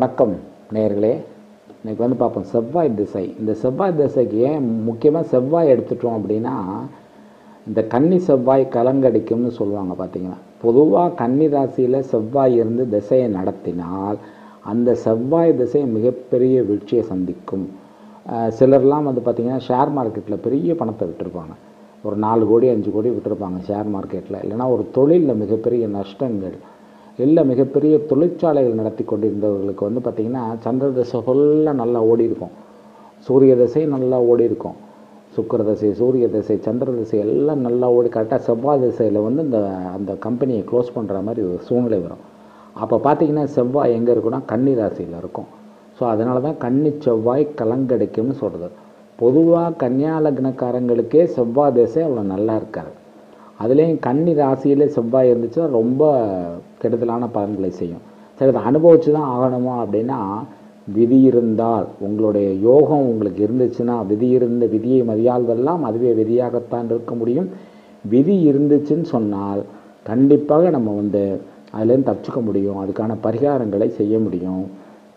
வணக்கம் நேயர்களே இன்னைக்கு வந்து பார்ப்போம் செவ்வாய் திசை இந்த செவ்வாய் திசைக்கு ஏன் முக்கியமாக செவ்வாய் எடுத்துட்டோம் அப்படின்னா இந்த கன்னி செவ்வாய் கலங்கடிக்கும்னு சொல்லுவாங்க பார்த்தீங்கன்னா பொதுவாக கன்னி ராசியில் செவ்வாய் இருந்து திசையை நடத்தினால் அந்த செவ்வாய் திசை மிகப்பெரிய வீழ்ச்சியை சந்திக்கும் அஹ் சிலர்லாம் வந்து பார்த்திங்கன்னா ஷேர் மார்க்கெட்டில் பெரிய பணத்தை விட்டுருப்பாங்க ஒரு நாலு கோடி அஞ்சு கோடி விட்டுருப்பாங்க ஷேர் மார்க்கெட்டில் இல்லைன்னா ஒரு தொழிலில் மிகப்பெரிய நஷ்டங்கள் இல்லை மிகப்பெரிய தொழிற்சாலைகள் நடத்தி கொண்டிருந்தவர்களுக்கு வந்து பார்த்திங்கன்னா சந்திர தசை ஃபுல்லாக நல்லா ஓடி இருக்கும் சூரிய தசை நல்லா ஓடி இருக்கும் சுக்கிர தசை சூரிய தசை சந்திர தசை எல்லாம் நல்லா ஓடி கரெக்டாக செவ்வாய் திசையில் வந்து இந்த அந்த கம்பெனியை க்ளோஸ் பண்ணுற மாதிரி ஒரு சூழ்நிலை வரும் அப்போ பார்த்தீங்கன்னா செவ்வாய் எங்கே இருக்குன்னா கன்னி ராசியில் இருக்கும் ஸோ அதனால தான் கன்னி செவ்வாய் கலங்கடைக்கும்னு சொல்கிறது பொதுவாக கன்னியா லக்னக்காரங்களுக்கே செவ்வாய் திசை அவ்வளோ நல்லா இருக்காது அதுலேயும் கன்னி ராசியில் செவ்வாய் இருந்துச்சுன்னா ரொம்ப கெடுதலான பலன்களை செய்யும் சரி அதை அனுபவிச்சு தான் ஆகணுமா அப்படின்னா விதி இருந்தால் உங்களுடைய யோகம் உங்களுக்கு இருந்துச்சுன்னா விதி இருந்த விதியை மதியாள்வெல்லாம் அதுவே விதியாகத்தான் இருக்க முடியும் விதி இருந்துச்சுன்னு சொன்னால் கண்டிப்பாக நம்ம வந்து அதுலேருந்து தப்பிச்சுக்க முடியும் அதுக்கான பரிகாரங்களை செய்ய முடியும்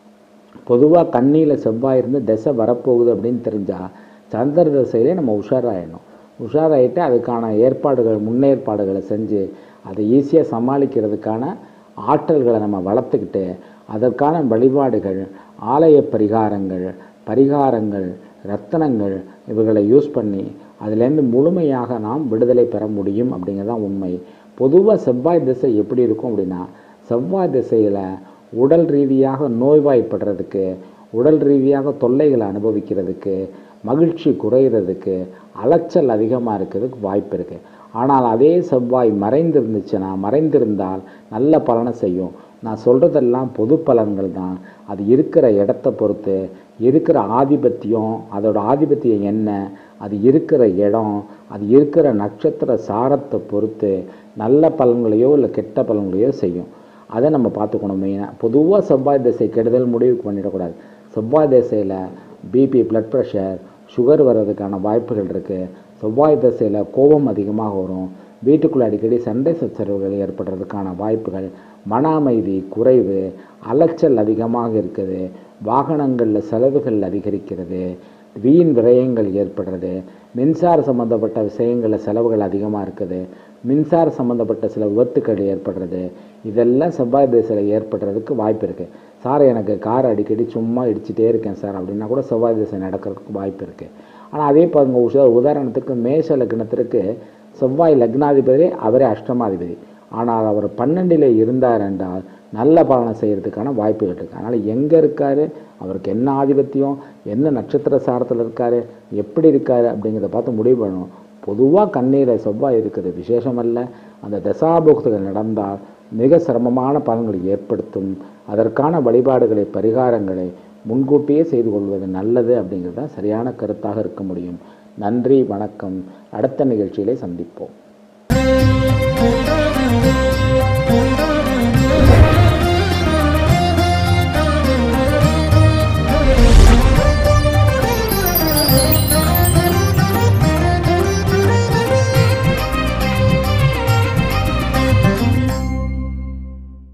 பொதுவாக கண்ணியில் செவ்வாய் இருந்து திசை வரப்போகுது அப்படின்னு தெரிஞ்சால் சந்திர திசையிலே நம்ம உஷாராயிடணும் உஷாராயிட்டு அதுக்கான ஏற்பாடுகள் முன்னேற்பாடுகளை செஞ்சு அதை ஈஸியாக சமாளிக்கிறதுக்கான ஆற்றல்களை நம்ம வளர்த்துக்கிட்டு அதற்கான வழிபாடுகள் ஆலய பரிகாரங்கள் பரிகாரங்கள் ரத்தனங்கள் இவைகளை யூஸ் பண்ணி அதிலேருந்து முழுமையாக நாம் விடுதலை பெற முடியும் அப்படிங்கிறதான் உண்மை பொதுவாக செவ்வாய் திசை எப்படி இருக்கும் அப்படின்னா செவ்வாய் திசையில் உடல் ரீதியாக நோய்வாய்ப்படுறதுக்கு உடல் ரீதியாக தொல்லைகளை அனுபவிக்கிறதுக்கு மகிழ்ச்சி குறையிறதுக்கு அலைச்சல் அதிகமாக இருக்கிறதுக்கு வாய்ப்பு இருக்குது ஆனால் அதே செவ்வாய் மறைந்திருந்துச்சுன்னா மறைந்திருந்தால் நல்ல பலனை செய்யும் நான் சொல்கிறதெல்லாம் பொது பலன்கள் தான் அது இருக்கிற இடத்த பொறுத்து இருக்கிற ஆதிபத்தியம் அதோட ஆதிபத்தியம் என்ன அது இருக்கிற இடம் அது இருக்கிற நட்சத்திர சாரத்தை பொறுத்து நல்ல பலன்களையோ இல்லை கெட்ட பலன்களையோ செய்யும் அதை நம்ம பார்த்துக்கணும் மெயினாக பொதுவாக செவ்வாய் திசை கெடுதல் முடிவுக்கு பண்ணிடக்கூடாது செவ்வாய் திசையில் பிபி பிளட் ப்ரெஷர் சுகர் வர்றதுக்கான வாய்ப்புகள் இருக்குது செவ்வாய் திசையில் கோபம் அதிகமாக வரும் வீட்டுக்குள்ளே அடிக்கடி சண்டை சச்சரவுகள் ஏற்படுறதுக்கான வாய்ப்புகள் மன அமைதி குறைவு அலைச்சல் அதிகமாக இருக்குது வாகனங்களில் செலவுகள் அதிகரிக்கிறது வீண் விரயங்கள் ஏற்படுறது மின்சார சம்மந்தப்பட்ட விஷயங்களில் செலவுகள் அதிகமாக இருக்குது மின்சார சம்மந்தப்பட்ட சில விபத்துக்கள் ஏற்படுறது இதெல்லாம் செவ்வாய் திசையில் ஏற்படுறதுக்கு வாய்ப்பு இருக்குது சார் எனக்கு கார் அடிக்கடி சும்மா இடிச்சிட்டே இருக்கேன் சார் அப்படின்னா கூட செவ்வாய் திசை நடக்கிறதுக்கு வாய்ப்பு இருக்குது ஆனால் அதே பாருங்க உஷா உதாரணத்துக்கு மேஷ லக்னத்திற்கு செவ்வாய் லக்னாதிபதி அவரே அஷ்டமாதிபதி ஆனால் அவர் பன்னெண்டில் இருந்தார் என்றால் நல்ல பலனை செய்கிறதுக்கான வாய்ப்புகள் இருக்குது அதனால் எங்கே இருக்கார் அவருக்கு என்ன ஆதிபத்தியம் என்ன நட்சத்திர சாரத்தில் இருக்கார் எப்படி இருக்கார் அப்படிங்கிறத பார்த்து முடிவு பண்ணணும் பொதுவாக கண்ணீரை செவ்வாய் இருக்குது விசேஷம் அல்ல அந்த தசாபோக்துகள் நடந்தால் மிக சிரமமான பலன்களை ஏற்படுத்தும் அதற்கான வழிபாடுகளை பரிகாரங்களை முன்கூட்டியே செய்து கொள்வது நல்லது அப்படிங்கிறது தான் சரியான கருத்தாக இருக்க முடியும் நன்றி வணக்கம் அடுத்த நிகழ்ச்சியிலே சந்திப்போம்